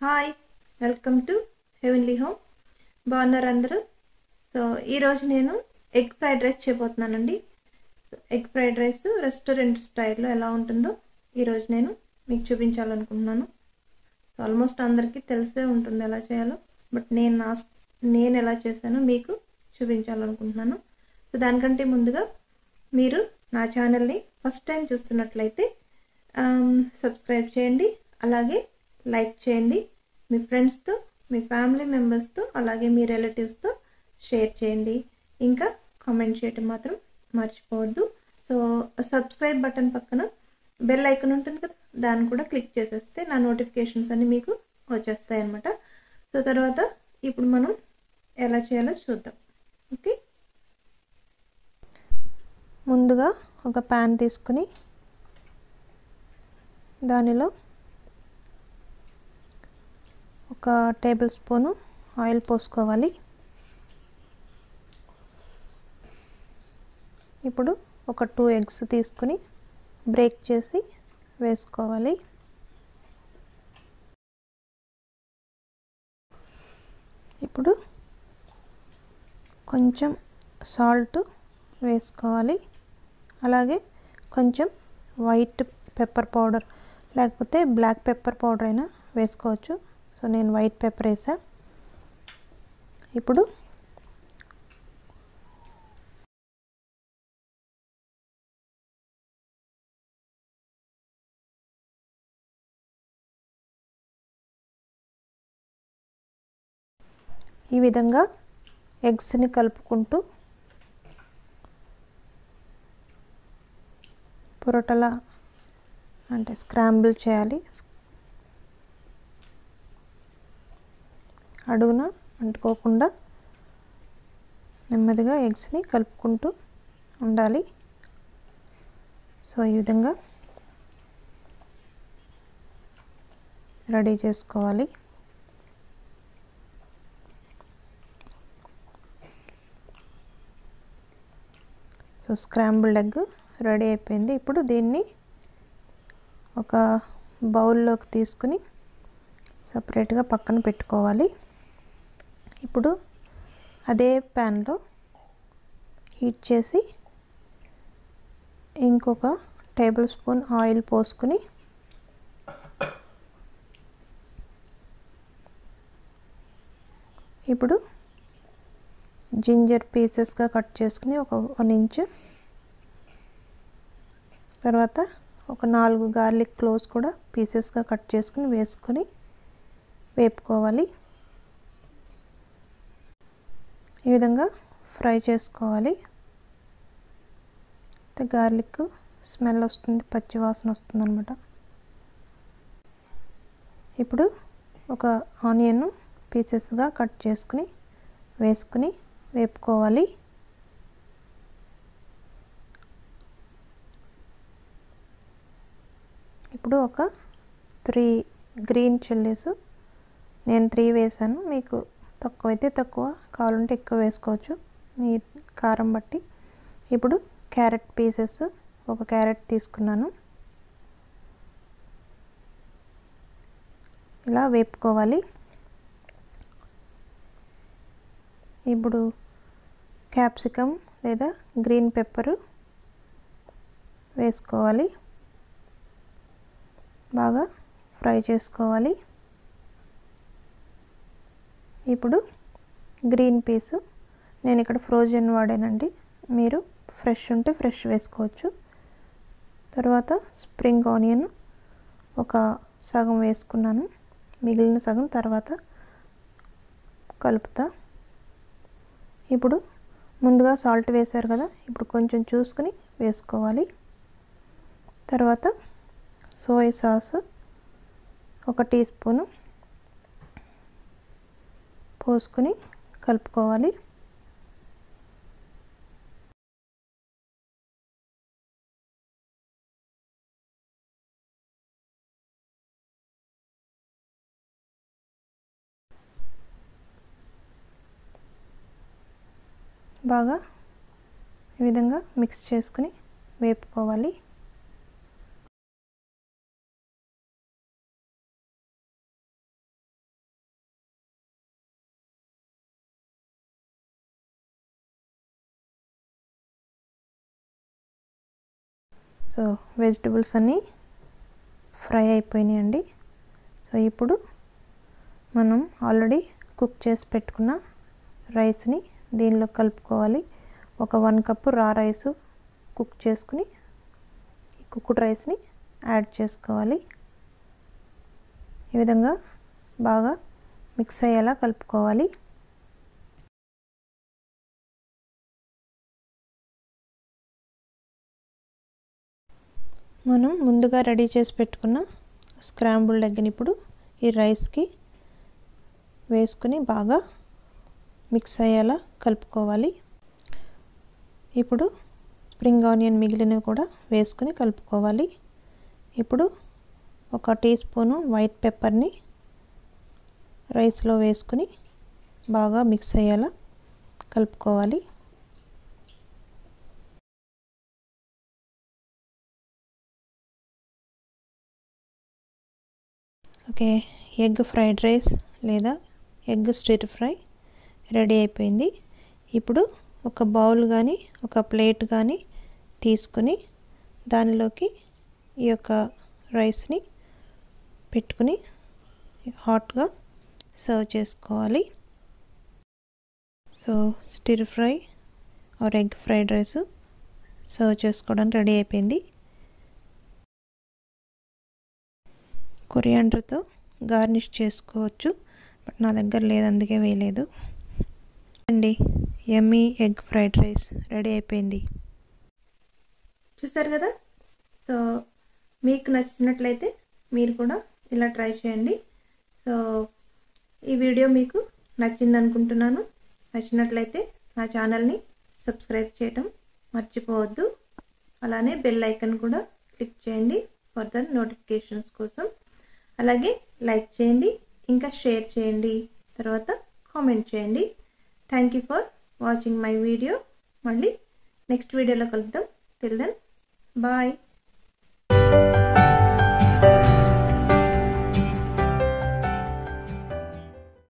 hi welcome to heavenly home బాగున్నారు అందరూ so ఈరోజు నేను ఎగ్ ఫ్రైడ్ రైస్ చేయబోతున్నానండి ఎగ్ ఫ్రైడ్ రైస్ రెస్టారెంట్ స్టైల్లో ఎలా ఉంటుందో ఈరోజు నేను మీకు చూపించాలనుకుంటున్నాను సో ఆల్మోస్ట్ అందరికీ తెలిసే ఉంటుంది ఎలా చేయాలో బట్ నేను నా నేను ఎలా చేశానో మీకు చూపించాలనుకుంటున్నాను సో దానికంటే ముందుగా మీరు నా ఛానల్ని ఫస్ట్ టైం చూస్తున్నట్లయితే సబ్స్క్రైబ్ చేయండి అలాగే లైక్ చేయండి మీ ఫ్రెండ్స్తో మీ ఫ్యామిలీ మెంబర్స్తో అలాగే మీ రిలేటివ్స్తో షేర్ చేయండి ఇంకా కామెంట్ చేయటం మాత్రం మర్చిపోవద్దు సో సబ్స్క్రైబ్ బటన్ పక్కన బెల్ ఐకన్ ఉంటుంది కదా దాన్ని కూడా క్లిక్ చేసేస్తే నా నోటిఫికేషన్స్ అన్ని మీకు వచ్చేస్తాయి అన్నమాట సో తర్వాత ఇప్పుడు మనం ఎలా చేయాలో చూద్దాం ఓకే ముందుగా ఒక ప్యాన్ తీసుకుని దానిలో ఒక టేబుల్ స్పూను ఆయిల్ పోసుకోవాలి ఇప్పుడు ఒక టూ ఎగ్స్ తీసుకుని బ్రేక్ చేసి వేసుకోవాలి ఇప్పుడు కొంచెం సాల్ట్ వేసుకోవాలి అలాగే కొంచెం వైట్ పెప్పర్ పౌడర్ లేకపోతే బ్లాక్ పెప్పర్ పౌడర్ అయినా వేసుకోవచ్చు సో నేను వైట్ పెప్పర్ వేసా ఇప్పుడు ఈ విధంగా ఎగ్స్ని కలుపుకుంటూ పొరటల అంటే స్క్రాంబుల్ చేయాలి అడుగున అంటుకోకుండా నెమ్మదిగా ఎగ్స్ని కలుపుకుంటూ ఉండాలి సో ఈ విధంగా రెడీ చేసుకోవాలి సో స్క్రాంబుల్డ్ ఎగ్ రెడీ అయిపోయింది ఇప్పుడు దీన్ని ఒక బౌల్లోకి తీసుకుని సపరేట్గా పక్కన పెట్టుకోవాలి ఇప్పుడు అదే ప్యాన్లో హీట్ చేసి ఇంకొక టేబుల్ స్పూన్ ఆయిల్ పోసుకుని ఇప్పుడు జింజర్ పీసెస్గా కట్ చేసుకుని ఒక వన్ ఇంచ్ తర్వాత ఒక నాలుగు గార్లిక్ క్లోవ్స్ కూడా పీసెస్గా కట్ చేసుకుని వేసుకొని వేపుకోవాలి ఈ విధంగా ఫ్రై చేసుకోవాలి గార్లిక్ స్మెల్ వస్తుంది పచ్చి వాసన వస్తుంది అనమాట ఇప్పుడు ఒక ఆనియన్ పీసెస్గా కట్ చేసుకుని వేసుకుని వేపుకోవాలి ఇప్పుడు ఒక త్రీ గ్రీన్ చిల్లీస్ నేను త్రీ వేసాను మీకు తక్కువైతే తక్కువ కావాలంటే ఎక్కువ వేసుకోవచ్చు మీ కారం బట్టి ఇప్పుడు క్యారెట్ పీసెస్ ఒక క్యారెట్ తీసుకున్నాను ఇలా వేపుకోవాలి ఇప్పుడు క్యాప్సికమ్ లేదా గ్రీన్ పెప్పరు వేసుకోవాలి బాగా ఫ్రై చేసుకోవాలి ఇప్పుడు గ్రీన్ పీసు నేను ఇక్కడ ఫ్రోజన్ వాడానండి మీరు ఫ్రెష్ ఉంటే ఫ్రెష్ వేసుకోవచ్చు తర్వాత స్ప్రింగ్ ఆనియన్ ఒక సగం వేసుకున్నాను మిగిలిన సగం తర్వాత కలుపుతా ఇప్పుడు ముందుగా సాల్ట్ వేశారు కదా ఇప్పుడు కొంచెం చూసుకుని వేసుకోవాలి తర్వాత సోయా సాస్ ఒక టీ స్పూను పోసుకుని కలుపుకోవాలి బాగా ఈ విధంగా మిక్స్ చేసుకుని వేపుకోవాలి సో వెజిటబుల్స్ అన్నీ ఫ్రై అయిపోయినాయండి సో ఇప్పుడు మనం ఆల్రెడీ కుక్ చేసి పెట్టుకున్న రైస్ని దీనిలో కలుపుకోవాలి ఒక one cup raw rice cook చేసుకుని ఈ కుక్డ్ రైస్ని యాడ్ చేసుకోవాలి ఈ విధంగా బాగా మిక్స్ అయ్యేలా కలుపుకోవాలి మనం ముందుగా రెడీ చేసి పెట్టుకున్న స్క్రాంబుల్డ్ ఎగ్ని ఇప్పుడు ఈ రైస్కి వేసుకుని బాగా మిక్స్ అయ్యేలా కలుపుకోవాలి ఇప్పుడు స్ప్రింగ్ ఆనియన్ మిగిలినవి కూడా వేసుకుని కలుపుకోవాలి ఇప్పుడు ఒక టీ స్పూను వైట్ పెప్పర్ని రైస్లో వేసుకుని బాగా మిక్స్ అయ్యేలా కలుపుకోవాలి ఓకే ఎగ్ ఫ్రైడ్ రైస్ లేదా ఎగ్ స్టిర్ ఫ్రై రెడీ అయిపోయింది ఇప్పుడు ఒక బౌల్ కానీ ఒక ప్లేట్ కానీ తీసుకుని దానిలోకి ఈ యొక్క రైస్ని పెట్టుకుని హాట్గా సర్వ్ చేసుకోవాలి so stir fry or egg fried rice serve చేసుకోవడానికి రెడీ అయిపోయింది కొరియాండర్తో గార్నిష్ చేసుకోవచ్చు బట్ నా దగ్గర లేదు అందుకే వేయలేదు అండి ఎమ్మీ ఎగ్ ఫ్రైడ్ రైస్ రెడీ అయిపోయింది చూసారు కదా సో మీకు నచ్చినట్లయితే మీరు కూడా ఇలా ట్రై చేయండి సో ఈ వీడియో మీకు నచ్చింది అనుకుంటున్నాను నచ్చినట్లయితే నా ఛానల్ని సబ్స్క్రైబ్ చేయటం మర్చిపోవద్దు అలానే బెల్ ఐకన్ కూడా క్లిక్ చేయండి ఫర్దర్ నోటిఫికేషన్స్ కోసం అలాగే లైక్ చేయండి ఇంకా షేర్ చేయండి తర్వాత కామెంట్ చేయండి thank you for watching my video మళ్ళీ నెక్స్ట్ వీడియోలో కలుద్దాం టిల్ దెన్ బాయ్